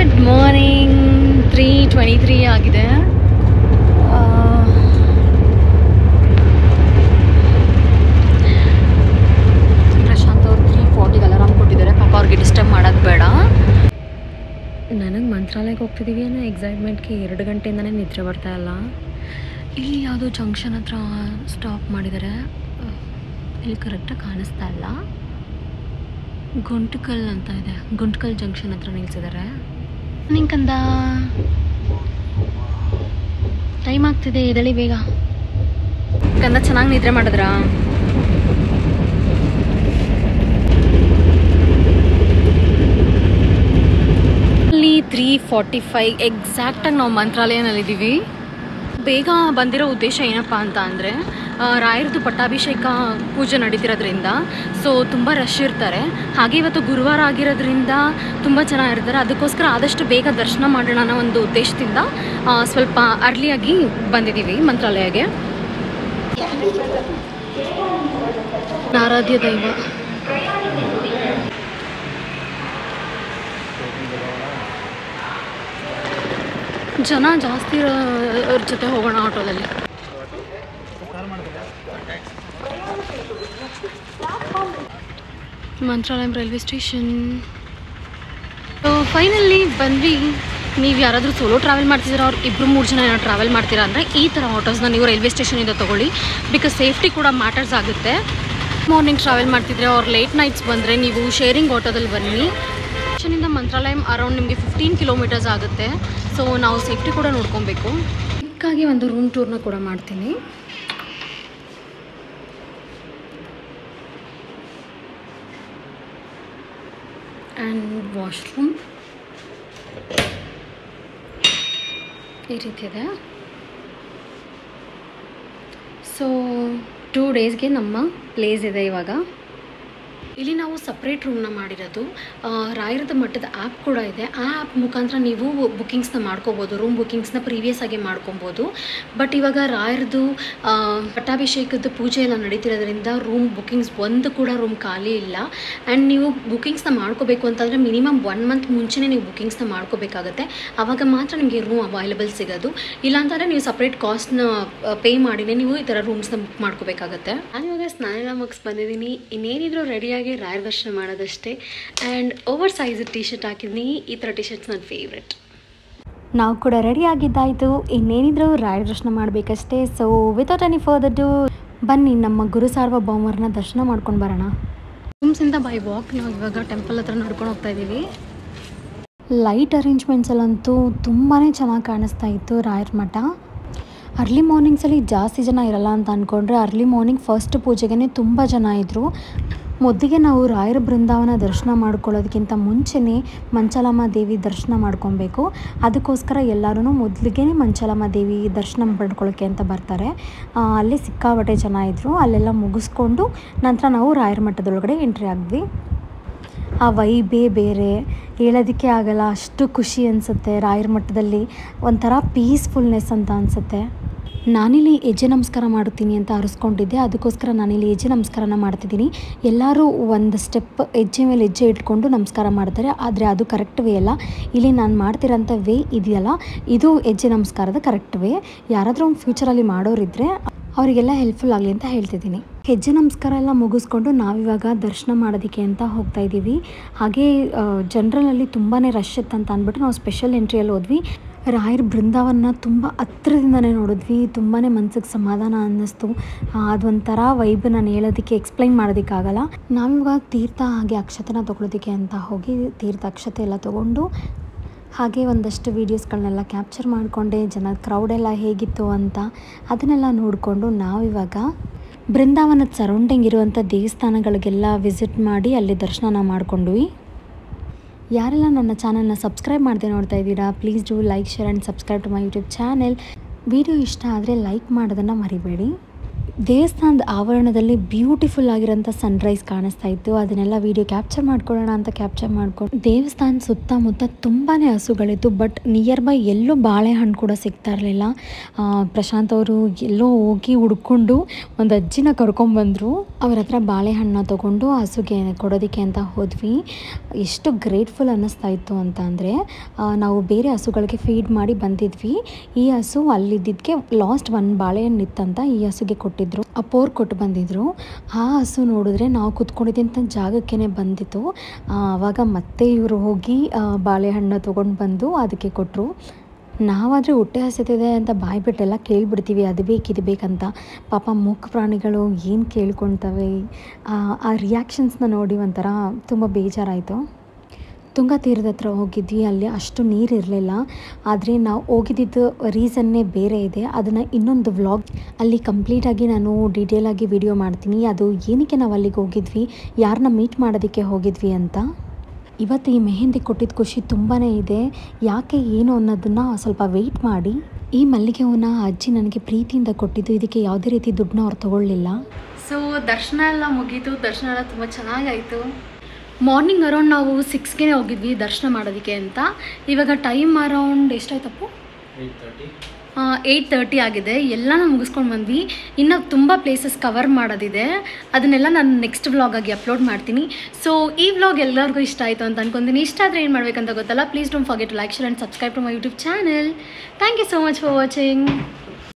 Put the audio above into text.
good morning three twenty three ಆಗಿದೆ ಆ, ಪ್ರಶಾಂತ್ ಅವ್ರು ತ್ರೀ ಫಾರ್ಟಿಗೆ ಅಲಾರಾಮ್ ಕೊಟ್ಟಿದ್ದಾರೆ ಪಾಪ ಅವ್ರಿಗೆ ಡಿಸ್ಟರ್ಬ್ ಮಾಡೋದು ಬೇಡ ನನಗೆ ಮಂತ್ರಾಲಯಕ್ಕೆ ಹೋಗ್ತಿದ್ದೀವಿ ಅನ್ನೋ ಎಕ್ಸೈಟ್ಮೆಂಟ್ಗೆ ಎರಡು ಗಂಟೆಯಿಂದನೇ ನಿದ್ರೆ ಬರ್ತಾ ಇಲ್ಲ ಇಲ್ಲಿ ಯಾವುದೋ ಜಂಕ್ಷನ್ ಹತ್ರ ಸ್ಟಾಪ್ ಮಾಡಿದ್ದಾರೆ ಅಹ್, ಇಲ್ಲಿ ಕರೆಕ್ಟಾಗಿ ಕಾಣಿಸ್ತಾ ಇಲ್ಲ ಗುಂಟ್ಕಲ್ ಅಂತ ಇದೆ ಗುಂಟ್ಕಲ್ ಜಂಕ್ಷನ್ ಹತ್ರ ನಿಲ್ಸಿದ್ದಾರೆ ನಿಂಕಂದ ಟೈಮ್ ಆಗ್ತಿದೆ ಎದಳಿ ಬೇಗ ಕಂದ ಚೆನ್ನಾಗಿ ನಿದ್ರೆ ಮಾಡಿದ್ರಾ ಅಲ್ಲಿ ತ್ರೀ ಫಾರ್ಟಿ ಫೈವ್ ಎಕ್ಸಾಕ್ಟಾಗಿ ನಾವು ಮಂತ್ರಾಲಯನಲ್ಲಿದ್ದೀವಿ ಬೇಗ ಬಂದಿರೋ ಉದ್ದೇಶ ಏನಪ್ಪ ಅಂತ ಅಂದರೆ ರಾಯರದು ಪಟ್ಟಾಭಿಷೇಕ ಪೂಜೆ ನಡೀತಿರೋದ್ರಿಂದ ಸೊ ತುಂಬ ರಶ್ ಇರ್ತಾರೆ ಹಾಗೆ ಇವತ್ತು ಗುರುವಾರ ಆಗಿರೋದ್ರಿಂದ ತುಂಬ ಜನ ಇರ್ತಾರೆ ಅದಕ್ಕೋಸ್ಕರ ಆದಷ್ಟು ಬೇಗ ದರ್ಶನ ಮಾಡೋಣ ಅನ್ನೋ ಒಂದು ಉದ್ದೇಶದಿಂದ ಆ, ಸ್ವಲ್ಪ ಅರ್ಲಿಯಾಗಿ ಬಂದಿದ್ದೀವಿ ಮಂತ್ರಾಲಯಗೆ ಆರಾಧ್ಯ ದೈವ ಜನ ಜಾಸ್ತಿ ಇರೋ ಜೊತೆ ಹೋಗೋಣ ಆಟೋದಲ್ಲಿ ಮಂತ್ರಾಲಯಂ ರೈಲ್ವೆ ಸ್ಟೇಷನ್ ಫೈನಲಿ ಬಂದ್ವಿ ನೀವು ಯಾರಾದರೂ ಸೋಲೋ ಟ್ರಾವೆಲ್ ಮಾಡ್ತಿದ್ದೀರಾ ಅವ್ರು ಇಬ್ಬರು ಮೂರು ಜನ ಏನೋ ಟ್ರಾವೆಲ್ ಮಾಡ್ತೀರಾ ಅಂದರೆ ಈ ಥರ ಆಟೋಸ್ನ ನೀವು ರೈಲ್ವೆ ಸ್ಟೇಷನಿಂದ ತೊಗೊಳ್ಳಿ ಬಿಕಾಸ್ ಸೇಫ್ಟಿ ಕೂಡ ಮ್ಯಾಟರ್ಸ್ ಆಗುತ್ತೆ ಮಾರ್ನಿಂಗ್ ಟ್ರಾವೆಲ್ ಮಾಡ್ತಿದ್ರೆ ಅವ್ರು ಲೇಟ್ ನೈಟ್ಸ್ ಬಂದರೆ ನೀವು ಶೇರಿಂಗ್ ಆಟೋದಲ್ಲಿ ಬನ್ನಿ ಸ್ಟೇಷನಿಂದ ಮಂತ್ರಾಲಯಂ ಅರೌಂಡ್ ನಿಮಗೆ ಫಿಫ್ಟೀನ್ ಕಿಲೋಮೀಟರ್ಸ್ ಆಗುತ್ತೆ ಸೊ ನಾವು ಸೇಫ್ಟಿ ಕೂಡ ನೋಡ್ಕೊಬೇಕು ಚಿಕ್ಕಾಗಿ ಒಂದು ರೂಮ್ ಟೂರ್ನ ಕೂಡ ಮಾಡ್ತೀನಿ ಆ್ಯಂಡ್ ವಾಶ್ರೂಮ್ ಈ ರೀತಿ ಇದೆ ಸೊ ಟೂ ಡೇಸ್ಗೆ ನಮ್ಮ ಪ್ಲೇಸ್ ಇದೆ ಇವಾಗ ಇಲ್ಲಿ ನಾವು ಸಪ್ರೇಟ್ ರೂಮ್ನ ಮಾಡಿರೋದು ಆ, ರಾಯರದ ಮಟ್ಟದ ಆ್ಯಪ್ ಕೂಡ ಇದೆ ಆ ಆ್ಯಪ್ ಮುಖಾಂತರ ನೀವು ಬುಕ್ಕಿಂಗ್ಸ್ನ ಮಾಡ್ಕೋಬೋದು ರೂಮ್ ಬುಕ್ಕಿಂಗ್ಸ್ನ ಪ್ರೀವಿಯಸ್ ಆಗಿ ಮಾಡ್ಕೊಬೋದು ಬಟ್ ಇವಾಗ ರಾಯರದು ಆ, ಪಟ್ಟಾಭಿಷೇಕದ ಪೂಜೆ ಎಲ್ಲ ನಡೀತಿರೋದ್ರಿಂದ ರೂಮ್ ಬುಕ್ಕಿಂಗ್ಸ್ ಒಂದು ಕೂಡ ರೂಮ್ ಖಾಲಿ ಇಲ್ಲ ಆ್ಯಂಡ್ ನೀವು ಬುಕ್ಕಿಂಗ್ಸ್ನ ಮಾಡ್ಕೋಬೇಕು ಅಂತಂದರೆ ಮಿನಿಮಮ್ ಒನ್ ಮಂತ್ ಮುಂಚೆನೇ ನೀವು ಬುಕ್ಕಿಂಗ್ಸ್ನ ಮಾಡ್ಕೋಬೇಕಾಗತ್ತೆ ಆವಾಗ ಮಾತ್ರ ನಿಮಗೆ ರೂಮ್ ಅವೈಲೇಬಲ್ ಸಿಗೋದು ಇಲ್ಲಾಂತಂದರೆ ನೀವು ಸಪ್ರೇಟ್ ಕಾಸ್ಟ್ನ ಪೇ ಮಾಡಿನೇ ನೀವು ಈ ಥರ ರೂಮ್ಸ್ನ ಬುಕ್ ಮಾಡ್ಕೋಬೇಕಾಗತ್ತೆ ನಾನು ಇವಾಗ ಸ್ನಾನ ಎಲ್ಲ ಮುಗಿಸ್ ಬಂದಿದ್ದೀನಿ ಇನ್ನೇನಿದ್ರು ರೆಡಿಯಾಗಿ ರಾಯರ ದರ್ಶನ ಮಾಡೋದಷ್ಟೇ and oversize T shirt ಹಾಕಿದ್ದೀನಿ ಈ ಥರ ಟಿ ಶರ್ಟ್ಸ್ ನನ್ನ ಫೇವ್ರೆಟ್ ನಾವು ಕೂಡ ರೆಡಿ ಆಗಿದ್ದಾಯಿತು ಇನ್ನೇನಿದ್ರು ರಾಯರ ದರ್ಶನ ಮಾಡಬೇಕಷ್ಟೇ so without any further do ಬನ್ನಿ ನಮ್ಮ ಗುರು ಸಾರ್ವಭೌಮರನ್ನ ದರ್ಶನ ಮಾಡ್ಕೊಂಡು ಬರೋಣ ರೂಮ್ಸಿಂದ ಬೈ ವಾಕ್ ನಾವು ಇವಾಗ ಟೆಂಪಲ್ ಹತ್ರ ನಡ್ಕೊಂಡು ಹೋಗ್ತಾ ಇದ್ದೀವಿ ಲೈಟ್ ಅರೇಂಜ್ಮೆಂಟ್ಸಲ್ಲಂತೂ ತುಂಬಾ ಚೆನ್ನಾಗಿ ಕಾಣಿಸ್ತಾ ಇತ್ತು ರಾಯರ ಮಠ ಅರ್ಲಿ ಮಾರ್ನಿಂಗ್ಸಲ್ಲಿ ಜಾಸ್ತಿ ಜನ ಇರಲ್ಲ ಅಂತ ಅಂದ್ಕೊಂಡ್ರೆ ಅರ್ಲಿ ಮಾರ್ನಿಂಗ್ ಫಸ್ಟ್ ಪೂಜೆಗೆ ತುಂಬ ಜನ ಇದ್ದರು ಮೊದಲಿಗೆ ನಾವು ರಾಯರ ಬೃಂದಾವನ ದರ್ಶನ ಮಾಡ್ಕೊಳ್ಳೋದಕ್ಕಿಂತ ಮುಂಚೆನೇ ಮಂಚಲಮ್ಮ ದೇವಿ ದರ್ಶನ ಮಾಡ್ಕೊಬೇಕು ಅದಕ್ಕೋಸ್ಕರ ಎಲ್ಲರೂ ಮೊದಲಿಗೆ ಮಂಚಲಮ್ಮ ದೇವಿ ದರ್ಶನ ಮಾಡ್ಕೊಳ್ಳೋಕ್ಕೆ ಅಂತ ಬರ್ತಾರೆ ಆ, ಅಲ್ಲಿ ಸಿಕ್ಕಾಪಟ್ಟೆ ಜನ ಇದ್ದರು ಅಲ್ಲೆಲ್ಲ ಮುಗಿಸ್ಕೊಂಡು ನಂತರ ನಾವು ರಾಯರ ಮಠದೊಳಗಡೆ ಎಂಟ್ರಿ ಆದ್ವಿ ಆ ವೈಬೇ ಬೇರೆ ಹೇಳೋದಕ್ಕೆ ಆಗಲ್ಲ ಅಷ್ಟು ಖುಷಿ ಅನಿಸುತ್ತೆ ರಾಯರ ಮಠದಲ್ಲಿ ಒಂಥರ ಪೀಸ್ಫುಲ್ನೆಸ್ ಅಂತ ಅನಿಸುತ್ತೆ ನಾನಿಲ್ಲಿ ಹೆಜ್ಜೆ ನಮಸ್ಕಾರ ಮಾಡುತ್ತೀನಿ ಅಂತ ಅರಿಸ್ಕೊಂಡಿದ್ದೆ ಅದಕ್ಕೋಸ್ಕರ ನಾನಿಲ್ಲಿ ಹೆಜ್ಜೆ ನಮಸ್ಕಾರನ ಮಾಡ್ತಿದ್ದೀನಿ ಎಲ್ಲರೂ ಒಂದು ಸ್ಟೆಪ್ ಹೆಜ್ಜೆ ಮೇಲೆ ಹೆಜ್ಜೆ ಇಟ್ಕೊಂಡು ನಮಸ್ಕಾರ ಮಾಡ್ತಾರೆ ಆದರೆ ಅದು ಕರೆಕ್ಟ್ ವೇ ಅಲ್ಲ ಇಲ್ಲಿ ನಾನು ಮಾಡ್ತಿರೋಂಥ ವೇ ಇದೆಯಲ್ಲ ಇದು ಹೆಜ್ಜೆ ನಮಸ್ಕಾರದ ಕರೆಕ್ಟ್ ವೇ ಯಾರಾದರೂ ಫ್ಯೂಚರಲ್ಲಿ ಮಾಡೋರಿದ್ದರೆ ಅವರಿಗೆಲ್ಲ ಹೆಲ್ಪ್ಫುಲ್ ಆಗಲಿ ಅಂತ ಹೇಳ್ತಿದ್ದೀನಿ ಹೆಜ್ಜೆ ನಮಸ್ಕಾರ ಎಲ್ಲ ಮುಗಿಸ್ಕೊಂಡು ನಾವಿವಾಗ ದರ್ಶನ ಮಾಡೋದಕ್ಕೆ ಅಂತ ಹೋಗ್ತಾ ಇದ್ದೀವಿ ಹಾಗೆ ಜನರಲಲ್ಲಿ ತುಂಬಾ ರಶ್ ಇತ್ತು ಅಂತ ಅಂದ್ಬಿಟ್ಟು ನಾವು ಸ್ಪೆಷಲ್ ಎಂಟ್ರಿಯಲ್ಲಿ ಹೋದ್ವಿ ರಾಯರ ಬೃಂದಾವನ ತುಂಬ ಹತ್ರದಿಂದನೇ ನೋಡಿದ್ವಿ ತುಂಬಾ ಮನ್ಸಿಗೆ ಸಮಾಧಾನ ಅನ್ನಿಸ್ತು ಆ, ಅದೊಂಥರ ವೈಬ್ ನಾನು ಹೇಳೋದಕ್ಕೆ ಎಕ್ಸ್ಪ್ಲೈನ್ ಮಾಡೋದಕ್ಕಾಗಲ್ಲ ನಾವಿವಾಗ ತೀರ್ಥ ಹಾಗೆ ಅಕ್ಷತೆನ ತೊಗೊಳೋದಕ್ಕೆ ಅಂತ ಹೋಗಿ ತೀರ್ಥ ಅಕ್ಷತೆ ಎಲ್ಲ ತೊಗೊಂಡು ಹಾಗೆ ಒಂದಷ್ಟು ವೀಡಿಯೋಸ್ಗಳನ್ನೆಲ್ಲ ಕ್ಯಾಪ್ಚರ್ ಮಾಡಿಕೊಂಡೆ ಜನ ಕ್ರೌಡೆಲ್ಲ ಹೇಗಿತ್ತು ಅಂತ ಅದನ್ನೆಲ್ಲ ನೋಡಿಕೊಂಡು ನಾವಿವಾಗ ಬೃಂದಾವನದ ಸರೌಂಡಿಂಗ್ ಇರುವಂಥ ದೇವಸ್ಥಾನಗಳಿಗೆಲ್ಲ ವಿಸಿಟ್ ಮಾಡಿ ಅಲ್ಲಿ ದರ್ಶನ ಮಾಡ್ಕೊಂಡ್ವಿ ಯಾರೆಲ್ಲ ನನ್ನ ಚಾನಲ್ನ ಸಬ್ಸ್ಕ್ರೈಬ್ ಮಾಡದೆ ನೋಡ್ತಾ ಇದ್ದೀರಾ please do like share and subscribe to my YouTube channel video ಇಷ್ಟ ಆದರೆ ಲೈಕ್ ಮಾಡೋದನ್ನು ಮರಿಬೇಡಿ ದೇವಸ್ಥಾನದ ಆವರಣದಲ್ಲಿ ಬ್ಯೂಟಿಫುಲ್ ಆಗಿರೋಂಥ ಸನ್ರೈಸ್ ಕಾಣಿಸ್ತಾ ಇತ್ತು ಅದನ್ನೆಲ್ಲ ವಿಡಿಯೋ ಕ್ಯಾಪ್ಚರ್ ಮಾಡ್ಕೊಳ್ಳೋಣ ಅಂತ ಕ್ಯಾಪ್ಚರ್ ಮಾಡ್ಕೊಂಡು ದೇವಸ್ಥಾನ ಸುತ್ತಮುತ್ತ ತುಂಬಾ ಹಸುಗಳಿತ್ತು ಬಟ್ ನಿಯರ್ ಬೈ ಎಲ್ಲೂ ಬಾಳೆಹಣ್ಣು ಕೂಡ ಸಿಗ್ತಾ ಇರಲಿಲ್ಲ ಪ್ರಶಾಂತ್ ಅವರು ಎಲ್ಲೋ ಹೋಗಿ ಹುಡ್ಕೊಂಡು ಒಂದು ಅಜ್ಜಿನ ಕರ್ಕೊಂಡ್ಬಂದರು ಅವ್ರ ಹತ್ರ ಬಾಳೆಹಣ್ಣು ತೊಗೊಂಡು ಹಸುಗೆ ಕೊಡೋದಕ್ಕೆ ಅಂತ ಹೋದ್ವಿ ಎಷ್ಟು ಗ್ರೇಟ್ಫುಲ್ ಅನ್ನಿಸ್ತಾ ಇತ್ತು ಅಂತ ಅಂದರೆ ನಾವು ಬೇರೆ ಹಸುಗಳಿಗೆ ಫೀಡ್ ಮಾಡಿ ಬಂದಿದ್ವಿ ಈ ಹಸು ಅಲ್ಲಿದ್ದಕ್ಕೆ ಲಾಸ್ಟ್ ಒಂದು ಬಾಳೆಹಣ್ಣು ಇತ್ತಂತ ಈ ಹಸುಗೆ ಕೊಟ್ಟಿದ್ರು ಆ ಪೋರ್ ಕೊಟ್ಟು ಬಂದಿದ್ರು ಆ ಹಸು ನೋಡಿದ್ರೆ ನಾವು ಕುತ್ಕೊಂಡಿದ್ದಂಥ ಜಾಗಕ್ಕೇ ಬಂದಿತ್ತು ಆ, ಆವಾಗ ಮತ್ತೆ ಇವರು ಹೋಗಿ ಆ, ಬಾಳೆಹಣ್ಣು ತೊಗೊಂಡು ಬಂದು ಅದಕ್ಕೆ ಕೊಟ್ಟರು ನಾವಾದರೆ ಹೊಟ್ಟೆ ಹಸಿತಿದೆ ಅಂತ ಬಾಯಿ ಬಿಟ್ಟೆಲ್ಲ ಕೇಳಿಬಿಡ್ತೀವಿ ಅದು ಬೇಕು ಇದು ಬೇಕಂತ ಪಾಪ ಮೂಕ ಪ್ರಾಣಿಗಳು ಏನು ಕೇಳ್ಕೊಳ್ತವೆ ಆ, ಆ ರಿಯಾಕ್ಷನ್ಸ್ನ ನೋಡಿ ಒಂಥರ ತುಂಬ ಬೇಜಾರಾಯಿತು ತುಂಗಾ ತೀರದ ಹತ್ರ ಹೋಗಿದ್ವಿ ಅಲ್ಲಿ ಅಷ್ಟು ನೀರು ಇರಲಿಲ್ಲ ಆದರೆ ನಾವು ಹೋಗಿದ್ದಿದ್ದು ರೀಸನ್ನೇ ಬೇರೆ ಇದೆ ಅದನ್ನು ಇನ್ನೊಂದು ವ್ಲಾಗ್ ಅಲ್ಲಿ ಕಂಪ್ಲೀಟಾಗಿ ನಾನು ಡೀಟೇಲಾಗಿ ವಿಡಿಯೋ ಮಾಡ್ತೀನಿ ಅದು ಏನಕ್ಕೆ ನಾವು ಅಲ್ಲಿಗೆ ಹೋಗಿದ್ವಿ ಯಾರನ್ನ ಮೀಟ್ ಮಾಡೋದಕ್ಕೆ ಹೋಗಿದ್ವಿ ಅಂತ ಇವತ್ತು ಈ ಮೆಹಂದಿ ಕೊಟ್ಟಿದ್ದ ಖುಷಿ ತುಂಬಾ ಇದೆ ಯಾಕೆ ಏನು ಅನ್ನೋದನ್ನು ಸ್ವಲ್ಪ ವೆಯ್ಟ್ ಮಾಡಿ ಈ ಮಲ್ಲಿಗೆ ಹೂವನ್ನ ಅಜ್ಜಿ ನನಗೆ ಪ್ರೀತಿಯಿಂದ ಕೊಟ್ಟಿದ್ದು ಇದಕ್ಕೆ ಯಾವುದೇ ರೀತಿ ದುಡ್ಡನ್ನ ಅವ್ರು ತಗೊಳ್ಳಿಲ್ಲ ಸೊ ದರ್ಶನ ಎಲ್ಲ ಮುಗೀತು ದರ್ಶನ ಎಲ್ಲ ತುಂಬ ಚೆನ್ನಾಗಾಯಿತು ಮಾರ್ನಿಂಗ್ ಅರೌಂಡ್ ನಾವು ಸಿಕ್ಸ್ಗೆ ಹೋಗಿದ್ವಿ ದರ್ಶನ ಮಾಡೋದಕ್ಕೆ ಅಂತ ಇವಾಗ ಟೈಮ್ ಅರೌಂಡ್ ಎಷ್ಟಾಯ್ತಪ್ಪು ಏಯ್ಟ್ ತರ್ಟಿ ಆಗಿದೆ ಎಲ್ಲನೂ ಮುಗಿಸ್ಕೊಂಡು ಬಂದ್ವಿ ಇನ್ನು ತುಂಬ ಪ್ಲೇಸಸ್ ಕವರ್ ಮಾಡೋದಿದೆ ಅದನ್ನೆಲ್ಲ ನಾನು ನೆಕ್ಸ್ಟ್ ವ್ಲಾಗಾಗಿ ಅಪ್ಲೋಡ್ ಮಾಡ್ತೀನಿ ಸೊ ಈ ವ್ಲಾಗ್ ಎಲ್ಲರಿಗೂ ಇಷ್ಟ ಆಯಿತು ಅಂತ ಅನ್ಕೊಂತೀನಿ ಇಷ್ಟ ಆದರೆ ಏನು ಮಾಡಬೇಕಂತ ಗೊತ್ತಲ್ಲ please don't forget like share and subscribe to my YouTube channel thank you so much for watching